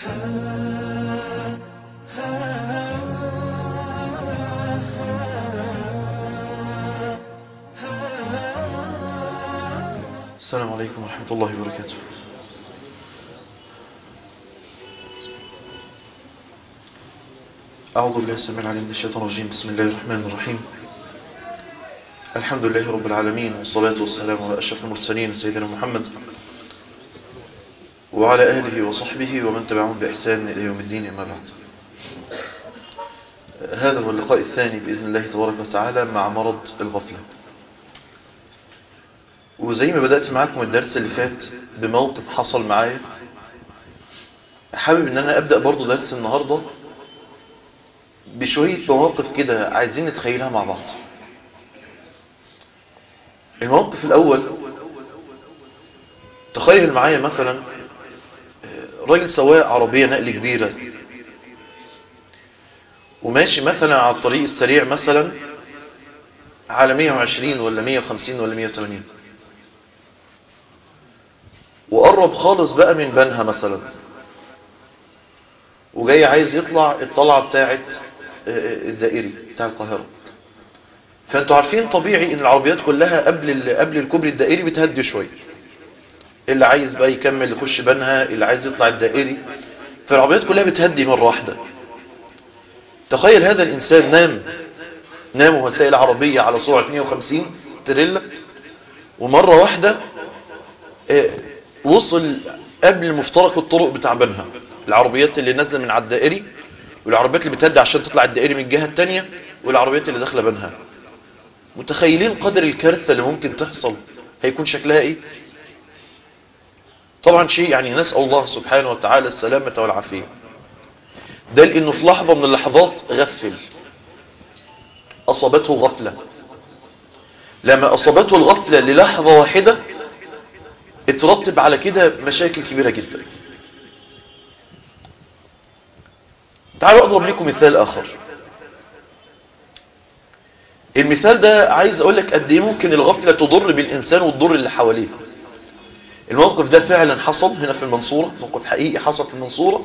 السلام عليكم ورحمة الله وبركاته أعوذ بالله السميع العليم من الشيطان الرجيم بسم الله الرحمن الرحيم الحمد لله رب العالمين والصلاة والسلام على أشرف المرسلين سيدنا محمد وعلى آله وصحبه ومن تبعهم بإحسان إلى يوم الدين أما بعد هذا هو اللقاء الثاني بإذن الله تبارك وتعالى مع مرض الغفلة وزي ما بدأت معاكم الدرس اللي فات بموقف حصل معايا حابب ان انا ابدأ برضو درس النهاردة بشوية مواقف كده عايزين نتخيلها مع بعض الموقف الاول تخيل معايا مثلا راجل سواق عربية نقل كبيرة وماشي مثلا على الطريق السريع مثلا على 120 ولا 150 ولا 180 وقرب خالص بقى من بنها مثلا وجاي عايز يطلع الطلعة بتاعت الدائري بتاع القاهرة فانتوا عارفين طبيعي ان العربيات كلها قبل قبل الكوبري الدائري بتهدي شوية اللي عايز بقى يكمل يخش بنها اللي عايز يطلع الدائري فالعربيات كلها بتهدي مرة واحدة تخيل هذا الانسان نام نام وسائل عربية على سرعة 150 تريلا ومرة واحدة وصل قبل مفترق الطرق بتاع بنها العربيات اللي نازله من على الدائري والعربيات اللي بتهدي عشان تطلع الدائري من الجهه الثانيه والعربيات اللي داخله بنها متخيلين قدر الكارثه اللي ممكن تحصل هيكون شكلها ايه طبعا شيء يعني نسال الله سبحانه وتعالى السلامه والعافيه ده لانه في لحظه من اللحظات غفل اصابته غفله لما اصابته الغفله للحظه واحده اترتب على كده مشاكل كبيرة جدا تعالوا اضرب لكم مثال اخر المثال ده عايز اقول لك قد ايه ممكن الغفلة تضر بالانسان وتضر اللي حواليه الموقف ده فعلا حصل هنا في المنصورة موقف حقيقي حصل في المنصورة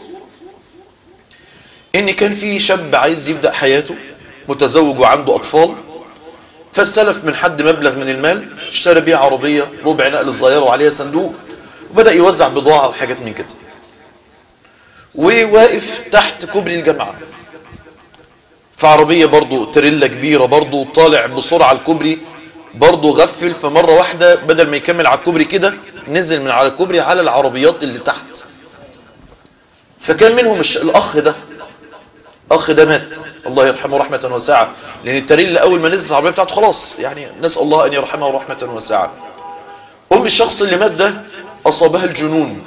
ان كان في شاب عايز يبدأ حياته متزوج وعنده اطفال فاستلف من حد مبلغ من المال اشترى بيه عربية ربع نقل صغيرة وعليها صندوق وبدأ يوزع بضاعة وحاجات من كده وواقف تحت كوبري الجامعة فعربية برضو تريلا كبيرة برضو طالع بسرعة الكوبري برضو غفل فمرة واحدة بدل ما يكمل على الكوبري كده نزل من على الكوبري على العربيات اللي تحت فكان منهم الأخ ده اخ ده مات الله يرحمه رحمة واسعة لان التريلا اول ما نزلت العربية بتاعته خلاص يعني نسأل الله ان يرحمه رحمة واسعة ام الشخص اللي مات ده اصابها الجنون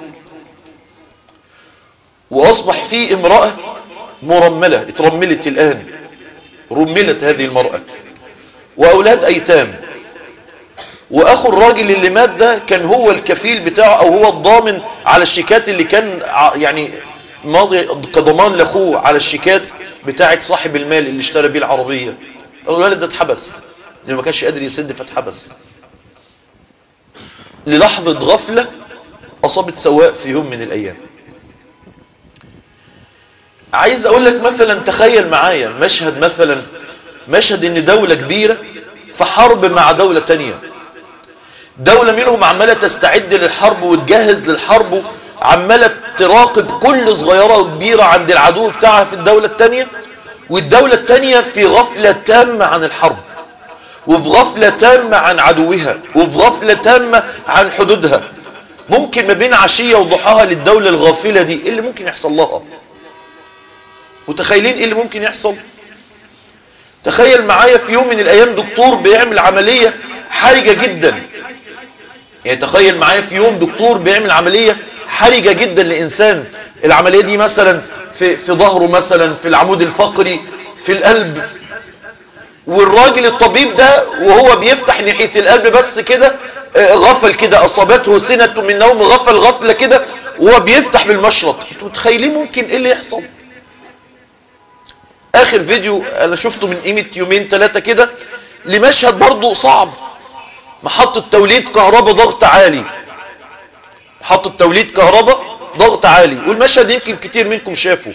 واصبح في امرأة مرملة اترملت الان رملت هذه المرأة واولاد ايتام واخو الراجل اللي مات ده كان هو الكفيل بتاعه او هو الضامن على الشيكات اللي كان يعني ماضي كضمان لاخوه على الشيكات بتاعه صاحب المال اللي اشترى بيه العربية الولد ده اتحبس لانه ما كانش قادر يسد فاتحبس للحظة غفلة اصابت سواء في يوم من الايام عايز اقول لك مثلا تخيل معايا مشهد مثلا مشهد ان دولة كبيرة في حرب مع دولة تانية دولة منهم عمالة تستعد للحرب وتجهز للحرب عمالة تراقب كل صغيرة وكبيرة عند العدو بتاعها في الدولة التانية والدولة التانية في غفلة تامة عن الحرب وفي غفلة تامة عن عدوها وفي غفلة تامة عن حدودها ممكن ما بين عشية وضحاها للدولة الغافلة دي ايه اللي ممكن يحصل لها متخيلين ايه اللي ممكن يحصل تخيل معايا في يوم من الايام دكتور بيعمل عملية حرجة جدا يعني تخيل معايا في يوم دكتور بيعمل عملية حرجة جدا لإنسان العملية دي مثلا في, في ظهره مثلا في العمود الفقري في القلب والراجل الطبيب ده وهو بيفتح ناحية القلب بس كده غفل كده أصابته سنة من نوم غفل غفلة كده وهو بيفتح بالمشرط انتوا متخيلين ممكن ايه اللي يحصل اخر فيديو انا شفته من قيمة يومين ثلاثة كده لمشهد برضه صعب محطة توليد كهرباء ضغط عالي محطة توليد كهرباء ضغط عالي والمشهد يمكن كتير منكم شافه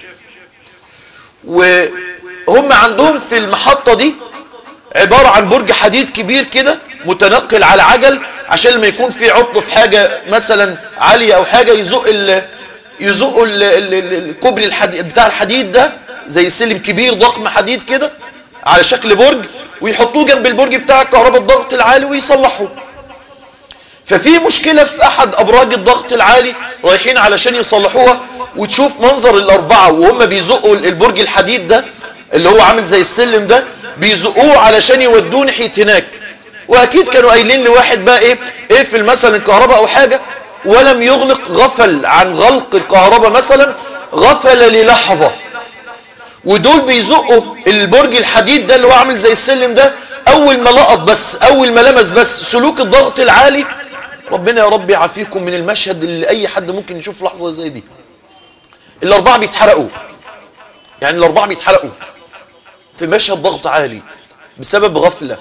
وهم عندهم في المحطة دي عبارة عن برج حديد كبير كده متنقل على عجل عشان لما يكون في عطل في حاجة مثلا عالية او حاجة يزق ال يزق ال ال ال الكوبري الحديد بتاع الحديد ده زي سلم كبير ضخم حديد كده على شكل برج ويحطوه جنب البرج بتاع كهرباء الضغط العالي ويصلحوه ففي مشكلة في احد ابراج الضغط العالي رايحين علشان يصلحوها وتشوف منظر الاربعة وهم بيزقوا البرج الحديد ده اللي هو عامل زي السلم ده بيزقوه علشان يودوه ناحية هناك واكيد كانوا قايلين لواحد بقى ايه اقفل مثلا الكهرباء او حاجة ولم يغلق غفل عن غلق الكهرباء مثلا غفل للحظة ودول بيزقوا البرج الحديد ده اللي هو عامل زي السلم ده اول ما لقط بس اول ما لمس بس سلوك الضغط العالي ربنا يا رب يعافيكم من المشهد اللي اي حد ممكن يشوف لحظة زي دي الاربعة بيتحرقوا يعني الاربعة بيتحرقوا في مشهد ضغط عالي بسبب غفلة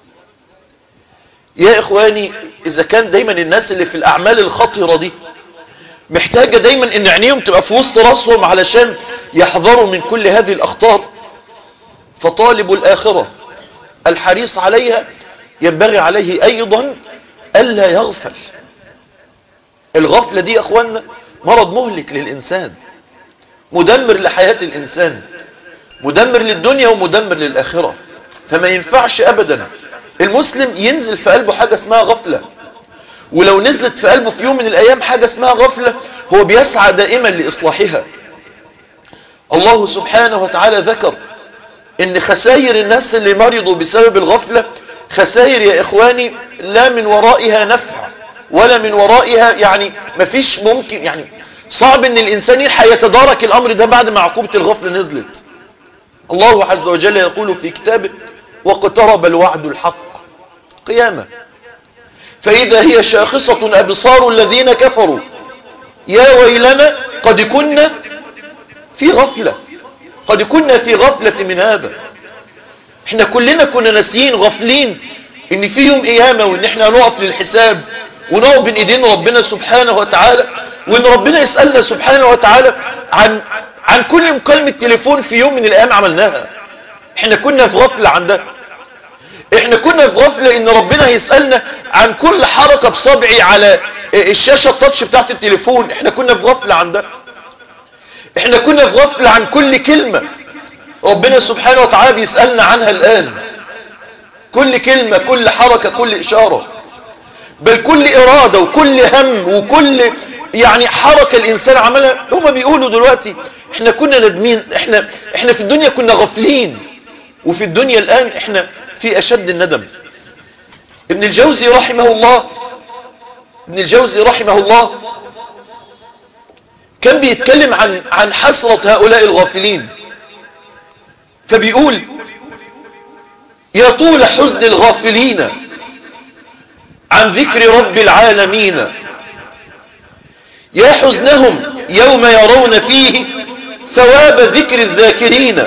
يا اخواني اذا كان دايما الناس اللي في الاعمال الخطرة دي محتاجة دايما ان عينيهم تبقى في وسط راسهم علشان يحذروا من كل هذه الاخطار فطالب الاخرة الحريص عليها ينبغي عليه ايضا الا يغفل الغفلة دي يا اخوانا مرض مهلك للانسان مدمر لحياة الانسان مدمر للدنيا ومدمر للاخرة فما ينفعش ابدا المسلم ينزل في قلبه حاجة اسمها غفلة ولو نزلت في قلبه في يوم من الايام حاجة اسمها غفلة هو بيسعى دائما لاصلاحها الله سبحانه وتعالى ذكر ان خسائر الناس اللي مرضوا بسبب الغفلة خسائر يا اخواني لا من ورائها نفع ولا من ورائها يعني مفيش ممكن يعني صعب ان الانسان يلحق يتدارك الامر ده بعد ما عقوبة الغفلة نزلت الله عز وجل يقول في كتابه واقترب الوعد الحق قيامة فإذا هي شاخصة أبصار الذين كفروا يا ويلنا قد كنا في غفلة قد كنا في غفلة من هذا احنا كلنا كنا ناسيين غافلين ان في يوم قيامة وان احنا نقف للحساب ونقف بين ايدين ربنا سبحانه وتعالى وان ربنا يسألنا سبحانه وتعالى عن عن كل مكالمة تليفون في يوم من الايام عملناها احنا كنا في غفلة عن ده احنا كنا في غفلة ان ربنا هيسألنا عن كل حركة بصبعي على الشاشة التاتش بتاعت التليفون احنا كنا في غفلة عن ده احنا كنا في غفلة عن كل كلمة ربنا سبحانه وتعالى بيسألنا عنها الآن كل كلمة كل حركة كل إشارة بل كل إرادة وكل هم وكل يعني حركة الإنسان عملها هما بيقولوا دلوقتي احنا كنا ندمين احنا, احنا في الدنيا كنا غفلين وفي الدنيا الآن احنا في أشد الندم ابن الجوزي رحمه الله ابن الجوزي رحمه الله كان بيتكلم عن عن حسرة هؤلاء الغافلين فبيقول يا طول حزن الغافلين عن ذكر رب العالمين يا حزنهم يوم يرون فيه ثواب ذكر الذاكرين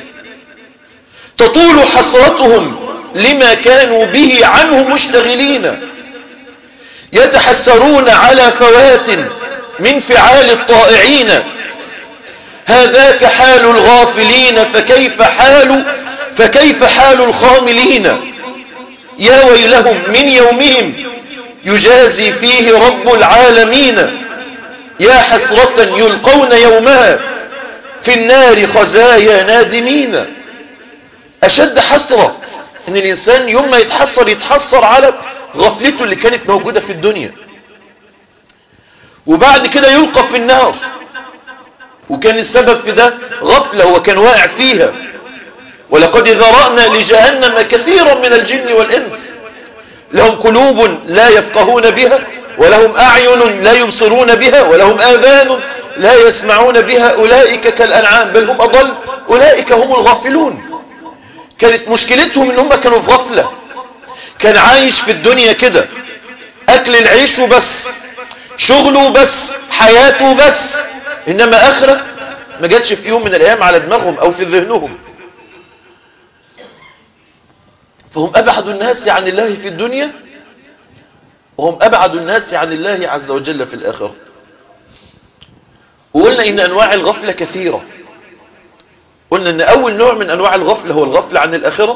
تطول حسرتهم لما كانوا به عنه مشتغلين يتحسرون على فوات من فعال الطائعين هذاك حال الغافلين فكيف حال فكيف حال الخاملين يا ويلهم من يومهم يجازي فيه رب العالمين يا حسرة يلقون يومها في النار خزايا نادمين أشد حسرة ان الانسان يوم ما يتحسر يتحسر على غفلته اللي كانت موجودة في الدنيا وبعد كده يلقى في النار وكان السبب في ده غفلة وكان واقع فيها ولقد ذرأنا لجهنم كثيرا من الجن والإنس لهم قلوب لا يفقهون بها ولهم أعين لا يبصرون بها ولهم آذان لا يسمعون بها أولئك كالأنعام بل هم أضل أولئك هم الغافلون كانت مشكلتهم ان هم كانوا في غفلة كان عايش في الدنيا كده اكل العيش وبس شغله بس حياته بس انما اخرة ما جاتش في يوم من الايام على دماغهم او في ذهنهم فهم ابعد الناس عن الله في الدنيا وهم ابعد الناس عن الله عز وجل في الاخرة وقلنا ان انواع الغفلة كثيرة قلنا ان اول نوع من انواع الغفلة هو الغفلة عن الاخرة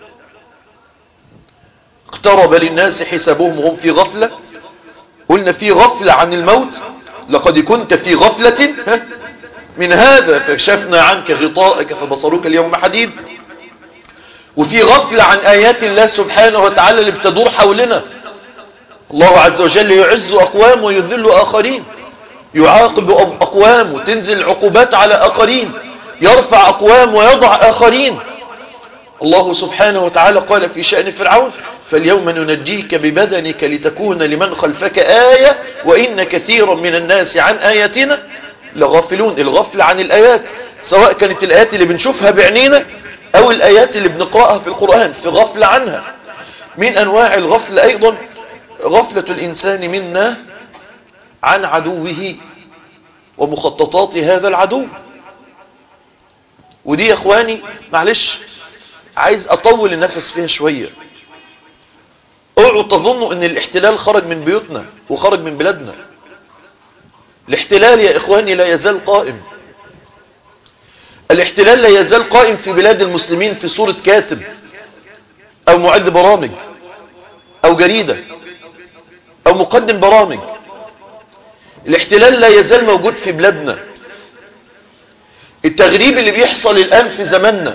اقترب للناس حسابهم وهم في غفلة قلنا في غفلة عن الموت لقد كنت في غفلة من هذا فكشفنا عنك غطاءك فبصرك اليوم حديد وفي غفلة عن آيات الله سبحانه وتعالى اللي بتدور حولنا الله عز وجل يعز أقوام ويذل آخرين يعاقب أقوام وتنزل عقوبات على آخرين يرفع أقوام ويضع آخرين الله سبحانه وتعالى قال في شأن فرعون فاليوم ننجيك ببدنك لتكون لمن خلفك آية وإن كثيرا من الناس عن آياتنا لغافلون الغفل عن الآيات سواء كانت الآيات اللي بنشوفها بعينينا أو الآيات اللي بنقرأها في القرآن في غفل عنها من أنواع الغفل أيضا غفلة الإنسان منا عن عدوه ومخططات هذا العدو ودي يا اخواني معلش عايز اطول النفس فيها شوية اوعوا تظنوا ان الاحتلال خرج من بيوتنا وخرج من بلادنا الاحتلال يا اخواني لا يزال قائم الاحتلال لا يزال قائم في بلاد المسلمين في صورة كاتب او معد برامج او جريدة او مقدم برامج الاحتلال لا يزال موجود في بلادنا التغريب اللي بيحصل الآن في زماننا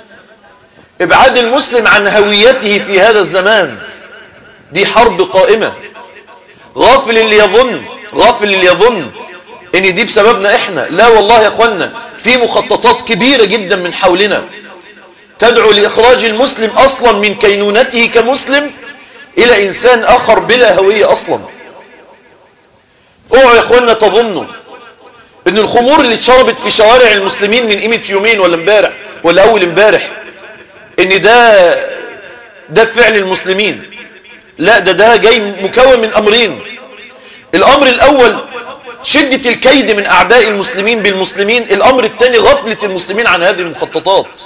ابعاد المسلم عن هويته في هذا الزمان دي حرب قائمة غافل اللي يظن غافل اللي يظن ان دي بسببنا احنا لا والله يا اخوانا في مخططات كبيرة جدا من حولنا تدعو لإخراج المسلم أصلا من كينونته كمسلم إلى إنسان آخر بلا هوية أصلا اوعوا يا اخوانا تظنوا ان الخمور اللي اتشربت في شوارع المسلمين من قيمة يومين ولا امبارح ولا اول امبارح ان ده ده فعل المسلمين لا ده ده جاي مكون من امرين الامر الاول شدة الكيد من اعداء المسلمين بالمسلمين الامر الثاني غفلة المسلمين عن هذه المخططات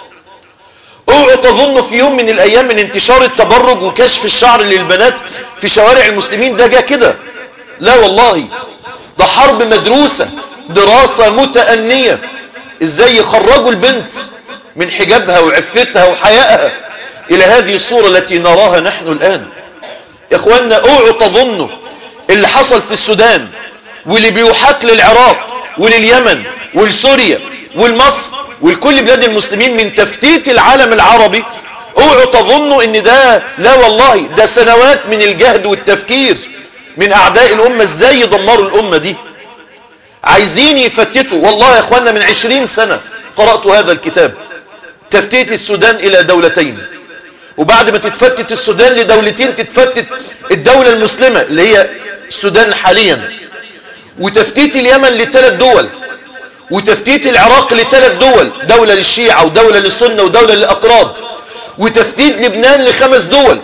اوعوا تظنوا في يوم من الايام من انتشار التبرج وكشف الشعر للبنات في شوارع المسلمين ده جاء كده لا والله ده حرب مدروسة دراسة متأنية ازاي يخرجوا البنت من حجابها وعفتها وحيائها الى هذه الصورة التي نراها نحن الان يا اخوانا اوعوا تظنوا اللي حصل في السودان واللي بيحاك للعراق ولليمن ولسوريا والمصر ولكل بلاد المسلمين من تفتيت العالم العربي اوعوا تظنوا ان ده لا والله ده سنوات من الجهد والتفكير من اعداء الامة ازاي يدمروا الامة دي عايزين يفتتوا والله يا اخوانا من عشرين سنة قرأت هذا الكتاب تفتيت السودان الى دولتين وبعد ما تتفتت السودان لدولتين تتفتت الدولة المسلمة اللي هي السودان حاليا وتفتيت اليمن لثلاث دول وتفتيت العراق لثلاث دول دولة للشيعة ودولة للسنة ودولة للأقراض وتفتيت لبنان لخمس دول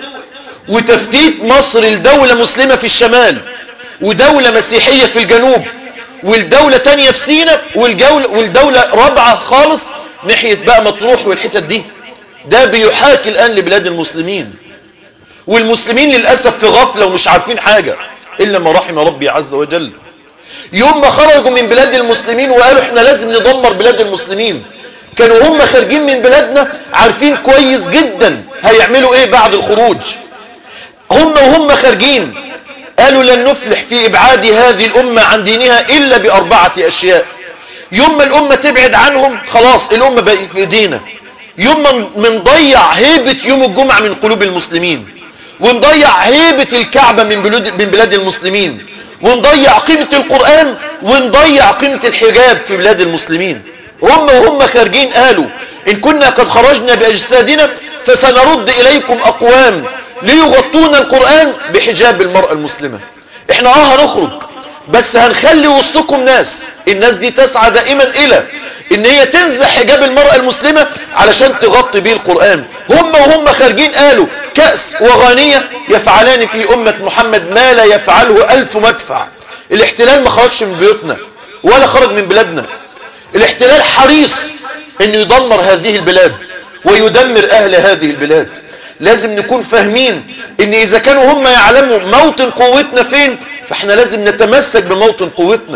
وتفتيت مصر لدولة مسلمة في الشمال ودولة مسيحية في الجنوب والدولة تانية في سيناء والجولة والدولة رابعة خالص ناحية بقى مطروح والحتت دي ده بيحاكي الآن لبلاد المسلمين والمسلمين للأسف في غفلة ومش عارفين حاجة إلا ما رحم ربي عز وجل يوم ما خرجوا من بلاد المسلمين وقالوا احنا لازم ندمر بلاد المسلمين كانوا هم خارجين من بلادنا عارفين كويس جدا هيعملوا ايه بعد الخروج هم وهم خارجين قالوا لن نفلح في ابعاد هذه الامة عن دينها الا باربعة اشياء يوم ما الامة تبعد عنهم خلاص الامة بقت في ايدينا يوم ما نضيع هيبة يوم الجمعة من قلوب المسلمين ونضيع هيبة الكعبة من بلاد, من بلاد المسلمين ونضيع قيمة القرآن ونضيع قيمة الحجاب في بلاد المسلمين هم وهم خارجين قالوا إن كنا قد خرجنا بأجسادنا فسنرد إليكم أقوام ليغطون القرآن بحجاب المرأة المسلمة احنا اه هنخرج بس هنخلي وسطكم ناس الناس دي تسعى دائما إلى ان هي تنزع حجاب المرأة المسلمة علشان تغطي به القرآن هم وهم خارجين قالوا كأس وغانية يفعلان في أمة محمد ما لا يفعله ألف مدفع الاحتلال ما خرجش من بيوتنا ولا خرج من بلادنا الاحتلال حريص انه يدمر هذه البلاد ويدمر اهل هذه البلاد لازم نكون فاهمين ان اذا كانوا هم يعلموا موطن قوتنا فين فاحنا لازم نتمسك بموطن قوتنا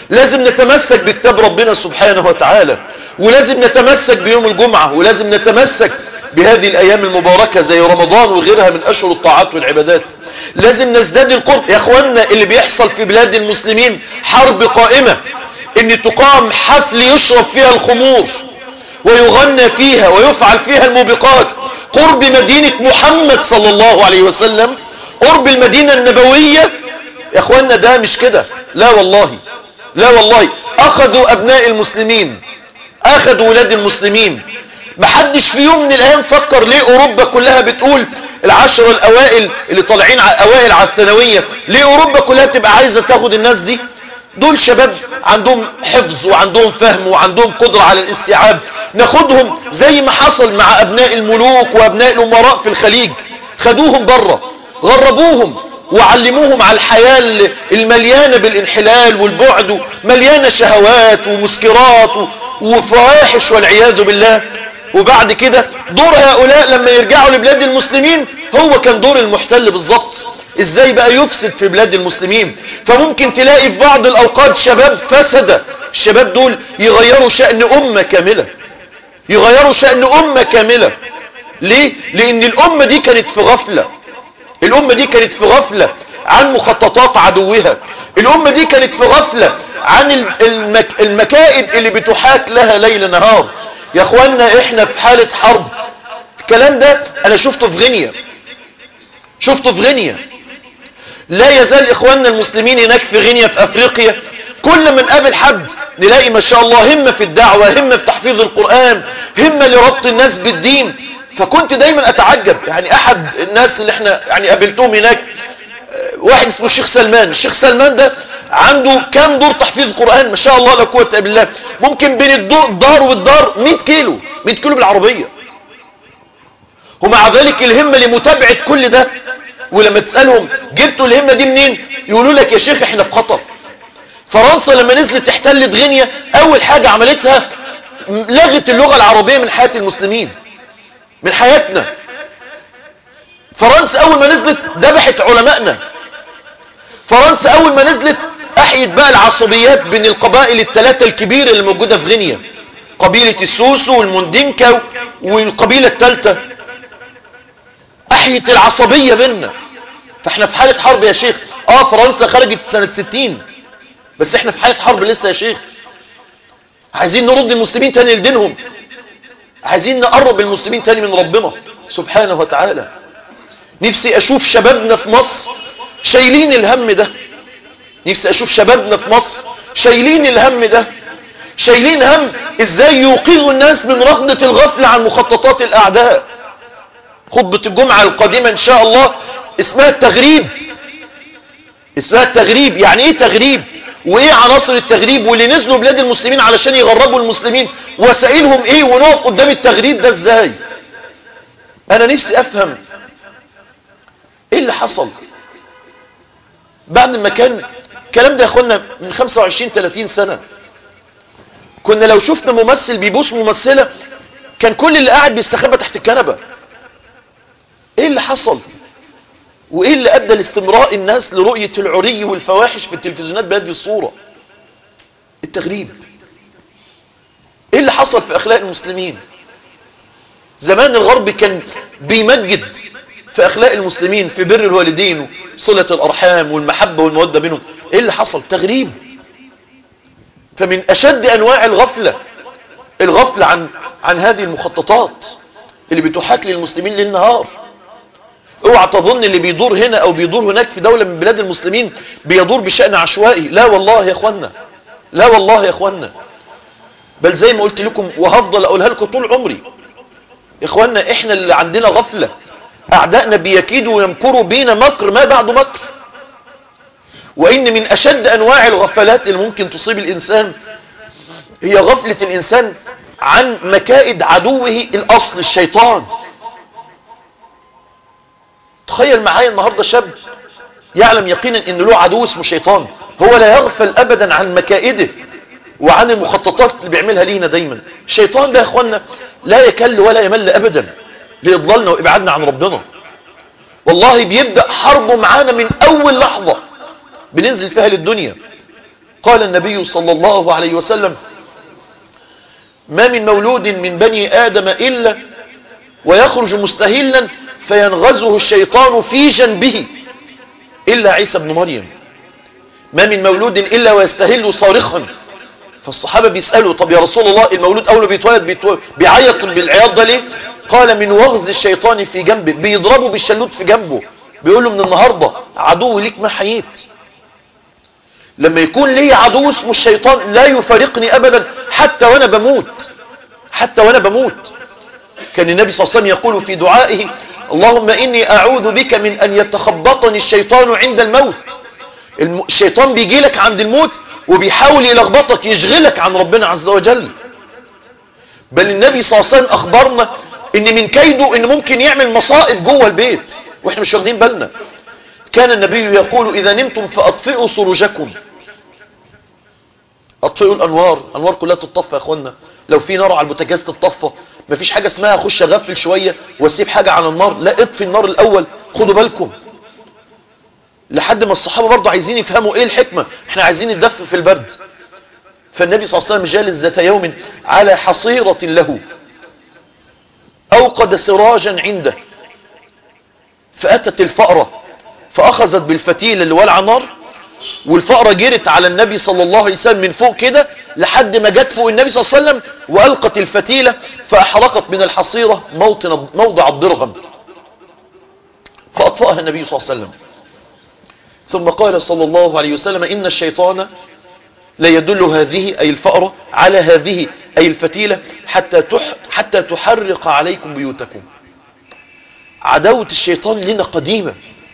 لازم نتمسك بكتاب ربنا سبحانه وتعالى ولازم نتمسك بيوم الجمعة ولازم نتمسك بهذه الأيام المباركة زي رمضان وغيرها من أشهر الطاعات والعبادات لازم نزداد القرب يا أخوانا اللي بيحصل في بلاد المسلمين حرب قائمة ان تقام حفل يشرب فيها الخمور ويغنى فيها ويفعل فيها الموبقات قرب مدينة محمد صلى الله عليه وسلم قرب المدينة النبوية يا اخوانا ده مش كده لا والله لا والله اخذوا ابناء المسلمين اخذوا ولاد المسلمين محدش في يوم من الايام فكر ليه اوروبا كلها بتقول العشرة الاوائل اللي طالعين اوائل على الثانوية ليه اوروبا كلها تبقى عايزة تاخد الناس دي دول شباب عندهم حفظ وعندهم فهم وعندهم قدرة على الاستيعاب ناخدهم زي ما حصل مع ابناء الملوك وابناء الامراء في الخليج خدوهم بره غربوهم وعلموهم على الحياة المليانة بالانحلال والبعد مليانة شهوات ومسكرات وفواحش والعياذ بالله وبعد كده دور هؤلاء لما يرجعوا لبلاد المسلمين هو كان دور المحتل بالظبط ازاي بقى يفسد في بلاد المسلمين فممكن تلاقي في بعض الاوقات شباب فسد الشباب دول يغيروا شأن امة كاملة يغيروا شأن امة كاملة ليه لان الامة دي كانت في غفلة الامة دي كانت في غفلة عن مخططات عدوها الامة دي كانت في غفلة عن المك... المكائد اللي بتحاك لها ليل نهار يا اخوانا احنا في حالة حرب الكلام ده انا شفته في غينيا شفته في غينيا لا يزال اخواننا المسلمين هناك في غينيا في افريقيا كل من قابل حد نلاقي ما شاء الله همة في الدعوة همة في تحفيظ القرآن همة لربط الناس بالدين فكنت دايما اتعجب يعني احد الناس اللي احنا يعني قابلتهم هناك واحد اسمه الشيخ سلمان الشيخ سلمان ده عنده كام دور تحفيظ قرآن ما شاء الله لا قوة الا بالله ممكن بين الدار والدار 100 كيلو 100 كيلو بالعربية ومع ذلك الهمة لمتابعة كل ده ولما تسألهم جبتوا الهمة دي منين يقولوا لك يا شيخ احنا في خطر فرنسا لما نزلت احتلت غينيا اول حاجة عملتها لغت اللغة العربية من حياة المسلمين من حياتنا فرنسا اول ما نزلت ذبحت علمائنا فرنسا اول ما نزلت احيت بقى العصبيات بين القبائل الثلاثة الكبيرة اللي موجودة في غينيا قبيلة السوسو والمندينكا والقبيلة الثالثة احيت العصبية بيننا فاحنا في حالة حرب يا شيخ اه فرنسا خرجت سنة ستين بس احنا في حالة حرب لسه يا شيخ عايزين نرد المسلمين تاني لدينهم عايزين نقرب المسلمين تاني من ربنا سبحانه وتعالى نفسي اشوف شبابنا في مصر شايلين الهم ده نفسي اشوف شبابنا في مصر شايلين الهم ده شايلين هم ازاي يوقظوا الناس من رهنة الغفل عن مخططات الاعداء خطبة الجمعة القادمة ان شاء الله اسمها التغريب اسمها التغريب يعني ايه تغريب وايه عناصر التغريب واللي نزلوا بلاد المسلمين علشان يغربوا المسلمين وسائلهم ايه ونقف قدام التغريب ده ازاي انا نفسي افهم ايه اللي حصل بعد ما كان الكلام ده يا اخوانا من 25 30 سنة كنا لو شفنا ممثل بيبوس ممثلة كان كل اللي قاعد بيستخبى تحت الكنبة ايه اللي حصل وايه اللي ادى لاستمراء الناس لرؤية العري والفواحش في التلفزيونات بهذه الصورة التغريب ايه اللي حصل في اخلاق المسلمين زمان الغرب كان بيمجد في اخلاق المسلمين في بر الوالدين وصلة الارحام والمحبة والمودة بينهم ايه اللي حصل تغريب فمن اشد انواع الغفلة الغفلة عن عن هذه المخططات اللي بتحاك للمسلمين للنهار اوعى تظن اللي بيدور هنا او بيدور هناك في دولة من بلاد المسلمين بيدور بشأن عشوائي لا والله يا اخوانا لا والله يا اخوانا بل زي ما قلت لكم وهفضل اقولها لكم طول عمري يا اخوانا احنا اللي عندنا غفلة اعدائنا بيكيدوا ويمكروا بينا مكر ما بعد مكر وان من اشد انواع الغفلات اللي ممكن تصيب الانسان هي غفلة الانسان عن مكائد عدوه الاصل الشيطان تخيل معايا النهاردة شاب يعلم يقينا ان له عدو اسمه شيطان هو لا يغفل ابدا عن مكائده وعن المخططات اللي بيعملها لينا دايما الشيطان ده يا اخوانا لا يكل ولا يمل ابدا لإضلالنا وإبعادنا عن ربنا والله بيبدأ حربه معانا من أول لحظة بننزل فيها للدنيا قال النبي صلى الله عليه وسلم ما من مولود من بني آدم إلا ويخرج مستهلا فينغزه الشيطان في جنبه إلا عيسى بن مريم ما من مولود إلا ويستهل صارخا فالصحابة بيسألوا طب يا رسول الله المولود أول بيتولد بيتولد بيعيط بالعياط ده ليه قال من وغز الشيطان في جنبه بيضربه بالشلوت في جنبه بيقول له من النهاردة عدو ليك ما حييت لما يكون لي عدو اسمه الشيطان لا يفارقني أبدا حتى وأنا بموت حتى وأنا بموت كان النبي صلى الله عليه وسلم يقول في دعائه اللهم إني أعوذ بك من أن يتخبطني الشيطان عند الموت الشيطان بيجي لك عند الموت وبيحاول يلخبطك يشغلك عن ربنا عز وجل بل النبي صلى الله عليه وسلم أخبرنا ان من كيده ان ممكن يعمل مصائب جوه البيت واحنا مش واخدين بالنا كان النبي يقول اذا نمتم فاطفئوا سروجكم اطفئوا الانوار الانوار كلها تطفى يا اخوانا لو في نار على البوتاجاز تطفى مفيش حاجه اسمها اخش اغفل شويه واسيب حاجه على النار لا اطفي النار الاول خدوا بالكم لحد ما الصحابه برضه عايزين يفهموا ايه الحكمه احنا عايزين ندفي في البرد فالنبي صلى الله عليه وسلم جالس ذات يوم على حصيره له أوقد سراجا عنده فأتت الفأرة فأخذت بالفتيل اللي ولع نار والفأرة جرت على النبي صلى الله عليه وسلم من فوق كده لحد ما جت فوق النبي صلى الله عليه وسلم وألقت الفتيلة فأحرقت من الحصيرة موطن موضع الضرغم فأطفأها النبي صلى الله عليه وسلم ثم قال صلى الله عليه وسلم إن الشيطان لا يدل هذه أي الفأرة على هذه أي الفتيلة حتى, تح حتى تحرق عليكم بيوتكم عداوة الشيطان لنا قديمة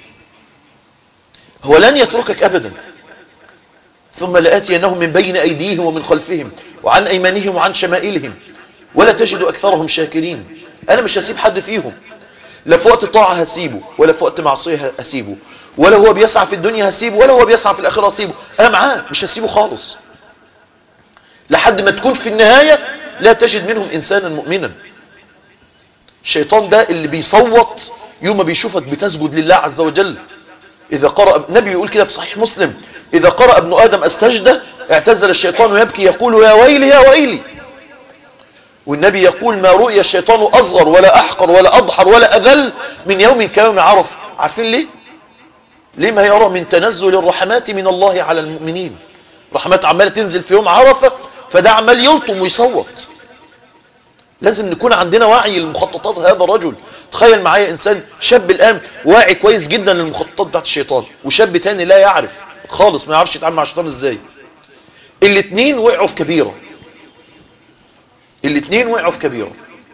هو لن يتركك أبدا ثم لآتينهم من بين أيديهم ومن خلفهم وعن أيمانهم وعن شمائلهم ولا تجد أكثرهم شاكرين أنا مش هسيب حد فيهم لا في وقت طاعة هسيبه ولا في وقت معصية هسيبه ولا هو بيسعى في الدنيا هسيبه ولا هو بيسعى في الآخرة هسيبه أنا معاه مش هسيبه خالص لحد ما تكون في النهاية لا تجد منهم إنسانا مؤمنا الشيطان ده اللي بيصوت يوم ما بيشوفك بتسجد لله عز وجل إذا قرأ النبي يقول كده في صحيح مسلم إذا قرأ ابن آدم السجدة اعتزل الشيطان يبكي يقول يا ويلي يا ويلي والنبي يقول ما رؤي الشيطان أصغر ولا أحقر ولا أضحر ولا أذل من يوم كيوم عرف عارفين ليه ليه ما يرى من تنزل الرحمات من الله على المؤمنين رحمات عمالة تنزل في يوم عرفة فده عمال يلطم ويصوت لازم نكون عندنا وعي للمخططات هذا الرجل تخيل معايا انسان شاب الان واعي كويس جدا للمخططات بتاعت الشيطان وشاب تاني لا يعرف خالص ما يعرفش يتعامل مع الشيطان ازاي الاثنين وقعوا في كبيرة الاثنين وقعوا في كبيرة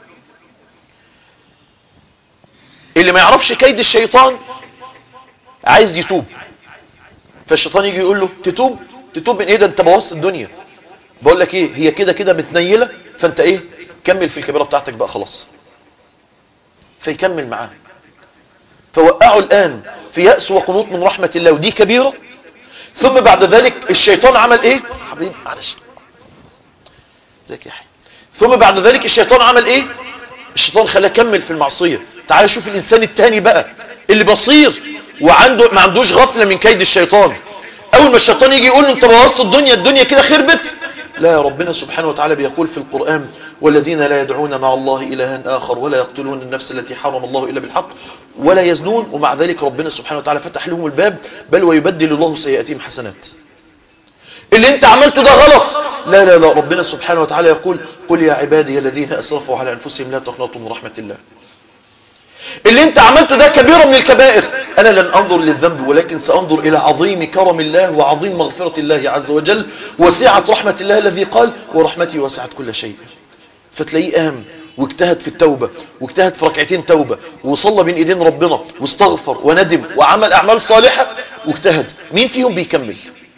اللي ما يعرفش كيد الشيطان عايز يتوب فالشيطان يجي يقول له تتوب تتوب من ايه ده انت بوظت الدنيا بقول لك ايه هي كده كده متنيله فانت ايه كمل في الكبيره بتاعتك بقى خلاص فيكمل معاه فوقعوا الان في يأس وقنوط من رحمة الله ودي كبيرة ثم بعد ذلك الشيطان عمل ايه حبيبي معلش ازيك يا حي ثم بعد ذلك الشيطان عمل ايه الشيطان خلاه كمل في المعصية تعال شوف الانسان التاني بقى اللي بصير وعنده ما عندوش غفلة من كيد الشيطان اول ما الشيطان يجي يقول له انت بوظت الدنيا الدنيا كده خربت لا يا ربنا سبحانه وتعالى بيقول في القرآن والذين لا يدعون مع الله إلها آخر ولا يقتلون النفس التي حرم الله إلا بالحق ولا يزنون ومع ذلك ربنا سبحانه وتعالى فتح لهم الباب بل ويبدل الله سيئاتهم حسنات اللي انت عملته ده غلط لا لا لا ربنا سبحانه وتعالى يقول قل يا عبادي الذين أسرفوا على أنفسهم لا تقنطوا من رحمة الله اللي انت عملته ده كبيرة من الكبائر انا لن انظر للذنب ولكن سانظر الى عظيم كرم الله وعظيم مغفرة الله عز وجل وسعة رحمة الله الذي قال ورحمتي وسعت كل شيء فتلاقيه قام واجتهد في التوبة واجتهد في ركعتين توبة وصلى بين ايدين ربنا واستغفر وندم وعمل اعمال صالحة واجتهد مين فيهم بيكمل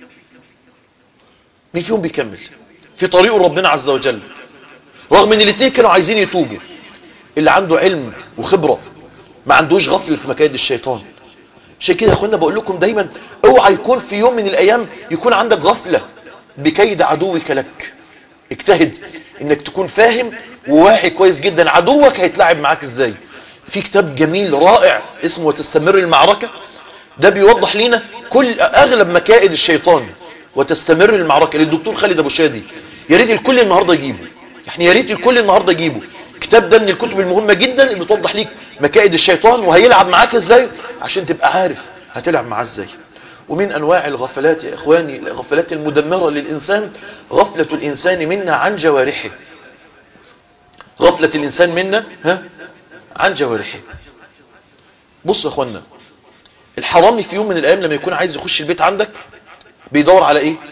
مين فيهم بيكمل في طريق ربنا عز وجل رغم ان الاثنين كانوا عايزين يتوبوا اللي عنده علم وخبرة ما عندوش غفل في مكايد الشيطان عشان كده يا اخوانا بقول لكم دايما اوعى يكون في يوم من الايام يكون عندك غفلة بكيد عدوك لك اجتهد انك تكون فاهم وواعي كويس جدا عدوك هيتلعب معاك ازاي في كتاب جميل رائع اسمه وتستمر المعركة ده بيوضح لنا كل اغلب مكائد الشيطان وتستمر المعركة للدكتور خالد ابو شادي يا ريت الكل النهاردة يجيبه يعني يا ريت الكل النهاردة يجيبه الكتاب ده من الكتب المهمة جدا اللي توضح ليك مكائد الشيطان وهيلعب معاك ازاي عشان تبقى عارف هتلعب معاه ازاي ومن انواع الغفلات يا اخواني الغفلات المدمرة للانسان غفلة الانسان منا عن جوارحه غفلة الانسان منا ها عن جوارحه بص يا اخوانا الحرامي في يوم من الايام لما يكون عايز يخش البيت عندك بيدور على ايه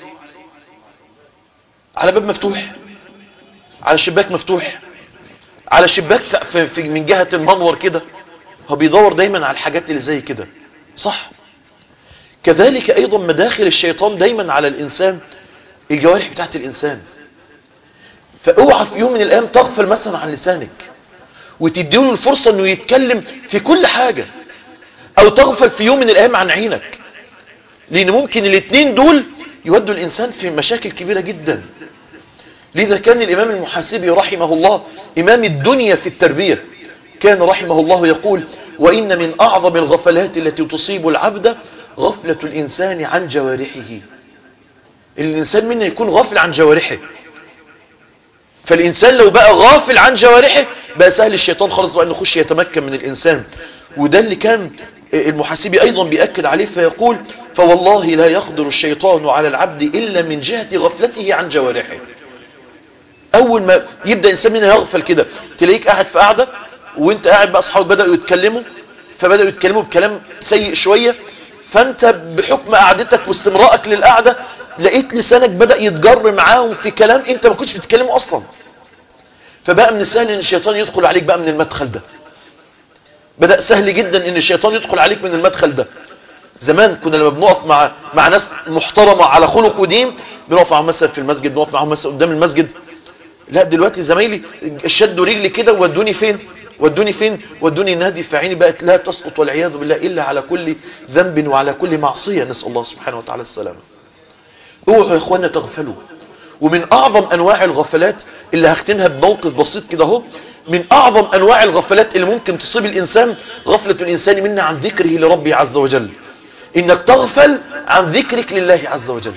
على باب مفتوح على شباك مفتوح على شباك في في من جهة المنور كده هو بيدور دايما على الحاجات اللي زي كده صح كذلك ايضا مداخل الشيطان دايما على الانسان الجوارح بتاعت الانسان فاوعى في يوم من الايام تغفل مثلا عن لسانك وتديله الفرصة انه يتكلم في كل حاجة او تغفل في يوم من الايام عن عينك لان ممكن الاثنين دول يودوا الانسان في مشاكل كبيرة جدا لذا كان الامام المحاسبي رحمه الله امام الدنيا في التربية كان رحمه الله يقول وان من اعظم الغفلات التي تصيب العبد غفلة الانسان عن جوارحه الانسان منا يكون غافل عن جوارحه فالإنسان لو بقى غافل عن جوارحه بقى سهل الشيطان خالص بقى أنه يخش يتمكن من الإنسان وده اللي كان المحاسبي أيضا بيأكد عليه فيقول فوالله لا يقدر الشيطان على العبد إلا من جهة غفلته عن جوارحه أول ما يبدأ إنسان منا يغفل كده تلاقيك قاعد في قاعدة وانت قاعد بقى أصحابك بدأوا يتكلموا فبدأوا يتكلموا بكلام سيء شوية فانت بحكم قعدتك واستمرائك للقعدة لقيت لسانك بدأ يتجر معاهم في كلام انت ما كنتش بتتكلمه اصلا فبقى من السهل ان الشيطان يدخل عليك بقى من المدخل ده بدأ سهل جدا ان الشيطان يدخل عليك من المدخل ده زمان كنا لما بنقف مع مع ناس محترمة على خلق ودين بنقف معاهم مثلا في المسجد بنقف معاهم مثلا قدام المسجد لا دلوقتي زمايلي شدوا رجلي كده وودوني فين ودوني فين ودوني نادي فعيني بقت لا تسقط والعياذ بالله إلا على كل ذنب وعلى كل معصية نسأل الله سبحانه وتعالى السلامة اوعوا يا اخوانا تغفلوا ومن اعظم انواع الغفلات اللي هختمها بموقف بسيط كده اهو من اعظم انواع الغفلات اللي ممكن تصيب الانسان غفلة الانسان منا عن ذكره لربه عز وجل انك تغفل عن ذكرك لله عز وجل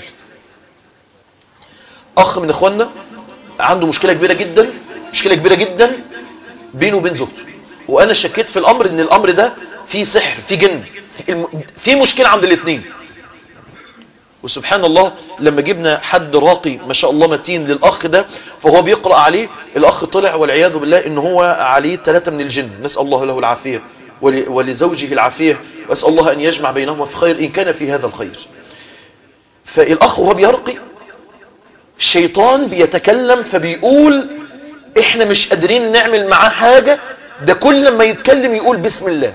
اخ من اخواننا عنده مشكلة كبيرة جدا مشكلة كبيرة جدا بينه وبين زوجته وانا شكيت في الامر ان الامر ده فيه سحر فيه جن في مشكلة عند الاثنين وسبحان الله لما جبنا حد راقي ما شاء الله متين للأخ ده فهو بيقرأ عليه الأخ طلع والعياذ بالله إن هو عليه ثلاثة من الجن نسأل الله له العافية ولزوجه العافية وأسأل الله أن يجمع بينهما في خير إن كان في هذا الخير فالأخ وهو بيرقي الشيطان بيتكلم فبيقول إحنا مش قادرين نعمل معاه حاجة ده كل ما يتكلم يقول بسم الله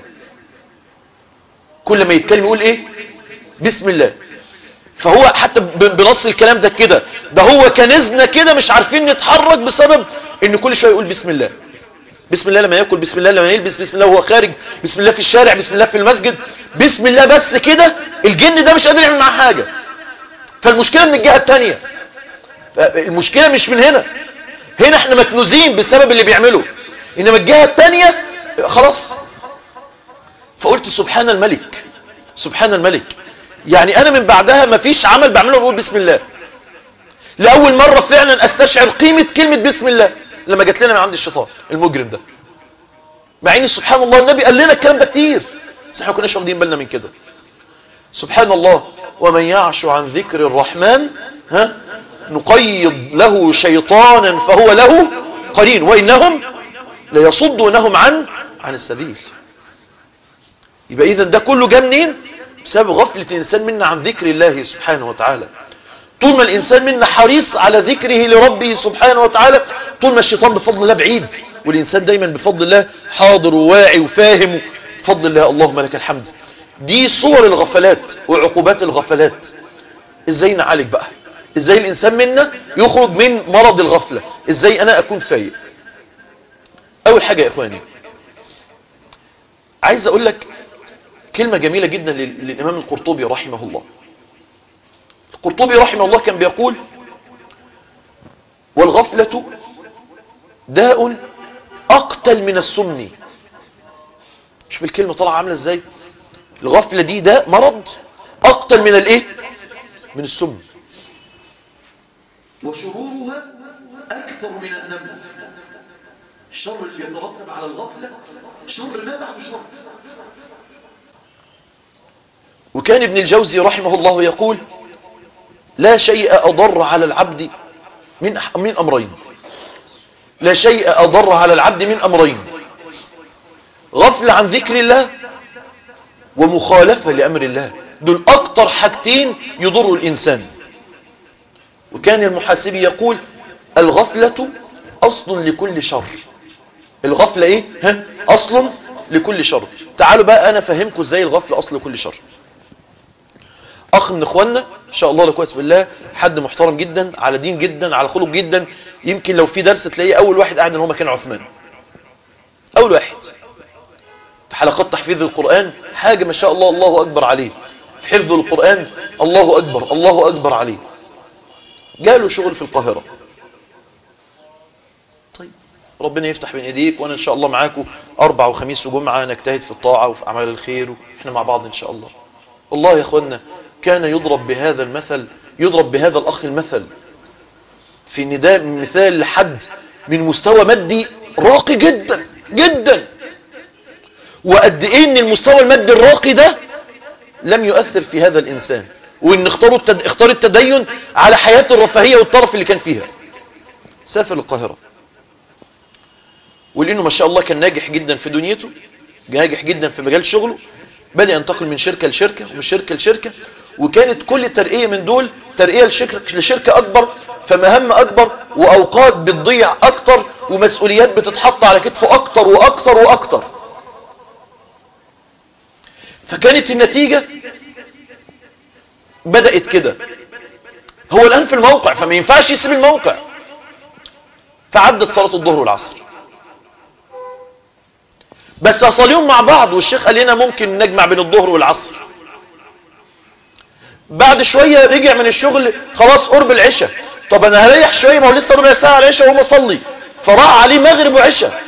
كل ما يتكلم يقول إيه بسم الله فهو حتى بنص الكلام ده كده ده هو كنزنا كده مش عارفين نتحرك بسبب ان كل شويه يقول بسم الله بسم الله لما ياكل بسم الله لما يلبس بسم الله وهو خارج بسم الله في الشارع بسم الله في المسجد بسم الله بس كده الجن ده مش قادر يعمل معاه حاجه فالمشكله من الجهه الثانيه المشكله مش من هنا هنا احنا مكنوزين بسبب اللي بيعمله انما الجهه الثانيه خلاص فقلت سبحان الملك سبحان الملك يعني انا من بعدها مفيش عمل بعمله بقول بسم الله لأول مرة فعلا استشعر قيمة كلمة بسم الله لما جات لنا من عند الشيطان المجرم ده مع ان سبحان الله النبي قال لنا الكلام ده كتير بس احنا كناش واخدين بالنا من كده سبحان الله ومن يعش عن ذكر الرحمن ها نقيض له شيطانا فهو له قرين وإنهم ليصدونهم عن عن السبيل يبقى إذا ده كله جاء منين بسبب غفلة الإنسان منا عن ذكر الله سبحانه وتعالى طول ما الإنسان منا حريص على ذكره لربه سبحانه وتعالى طول ما الشيطان بفضل الله بعيد والإنسان دايما بفضل الله حاضر وواعي وفاهم بفضل الله اللهم لك الحمد دي صور الغفلات وعقوبات الغفلات ازاي نعالج بقى ازاي الإنسان منا يخرج من مرض الغفلة ازاي أنا أكون فايق أول حاجة يا إخواني عايز أقول لك كلمة جميلة جدا للإمام القرطبي رحمه الله القرطبي رحمه الله كان بيقول والغفلة داء أقتل من السم شوف الكلمة طالعة عاملة ازاي الغفلة دي داء مرض أقتل من الايه من السم وشرورها أكثر من النمل الشر اللي يترتب على الغفلة شر ما بعد شر وكان ابن الجوزي رحمه الله يقول لا شيء أضر على العبد من من أمرين لا شيء أضر على العبد من أمرين غفل عن ذكر الله ومخالفة لأمر الله دول أكتر حاجتين يضر الإنسان وكان المحاسبي يقول الغفلة أصل لكل شر الغفلة إيه؟ ها؟ أصل لكل شر تعالوا بقى أنا فهمكم إزاي الغفلة أصل لكل شر أخ من إخواننا إن شاء الله لكويس بالله حد محترم جدا على دين جدا على خلق جدا يمكن لو في درس تلاقيه أول واحد قاعد إن هو مكان عثمان أول واحد في حلقات تحفيظ القرآن حاجة ما شاء الله الله أكبر عليه في حفظ القرآن الله أكبر الله أكبر عليه جاله شغل في القاهرة طيب ربنا يفتح بين ايديك وانا ان شاء الله معاكم اربع وخميس وجمعة نجتهد في الطاعة وفي اعمال الخير احنا مع بعض ان شاء الله والله يا اخوانا كان يضرب بهذا المثل يضرب بهذا الاخ المثل في نداء مثال لحد من مستوى مادي راقي جدا جدا وقد ايه ان المستوى المادي الراقي ده لم يؤثر في هذا الانسان وان اختاروا التد... اختار التدين على حياته الرفاهية والطرف اللي كان فيها سافر القاهرة ولانه ما شاء الله كان ناجح جدا في دنيته ناجح جدا في مجال شغله بدأ ينتقل من شركة لشركة ومن شركة لشركة وكانت كل ترقية من دول ترقية لشركة, لشركة أكبر فمهام أكبر وأوقات بتضيع أكتر ومسؤوليات بتتحط على كتفه أكتر وأكتر وأكتر فكانت النتيجة بدأت كده هو الآن في الموقع فما ينفعش يسيب الموقع فعدت صلاة الظهر والعصر بس أصليهم مع بعض والشيخ قال لنا ممكن نجمع بين الظهر والعصر بعد شوية رجع من الشغل خلاص قرب العشاء طب انا هريح شوية ما هو لسه ربع ساعة على العشاء وهم اصلي فراح عليه مغرب وعشاء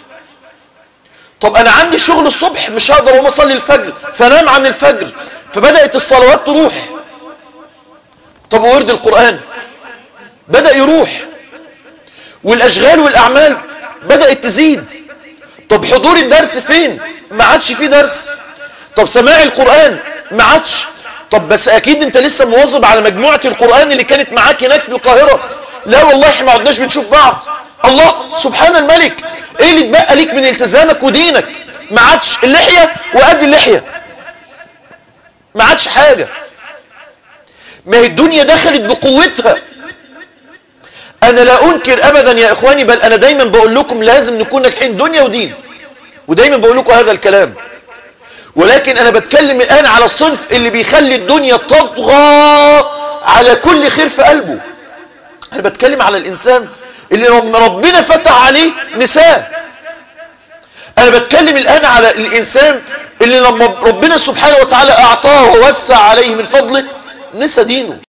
طب انا عندي شغل الصبح مش هقدر اقوم اصلي الفجر فنام عن الفجر فبدأت الصلوات تروح طب ورد القرآن بدأ يروح والاشغال والاعمال بدأت تزيد طب حضور الدرس فين ما عادش فيه درس طب سماع القرآن ما عادش طب بس اكيد انت لسه مواظب على مجموعة القرآن اللي كانت معاك هناك في القاهرة لا والله احنا ما عدناش بنشوف بعض الله سبحان الملك ايه اللي اتبقى ليك من التزامك ودينك ما عادش اللحية وقد اللحية ما عادش حاجة ما هي الدنيا دخلت بقوتها انا لا انكر ابدا يا اخواني بل انا دايما بقول لكم لازم نكون ناجحين دنيا ودين ودايما بقول لكم هذا الكلام ولكن انا بتكلم الان على الصنف اللي بيخلي الدنيا تطغى على كل خير في قلبه انا بتكلم على الانسان اللي ربنا فتح عليه نساء انا بتكلم الان على الانسان اللي لما ربنا سبحانه وتعالى اعطاه ووسع عليه من فضله نسى دينه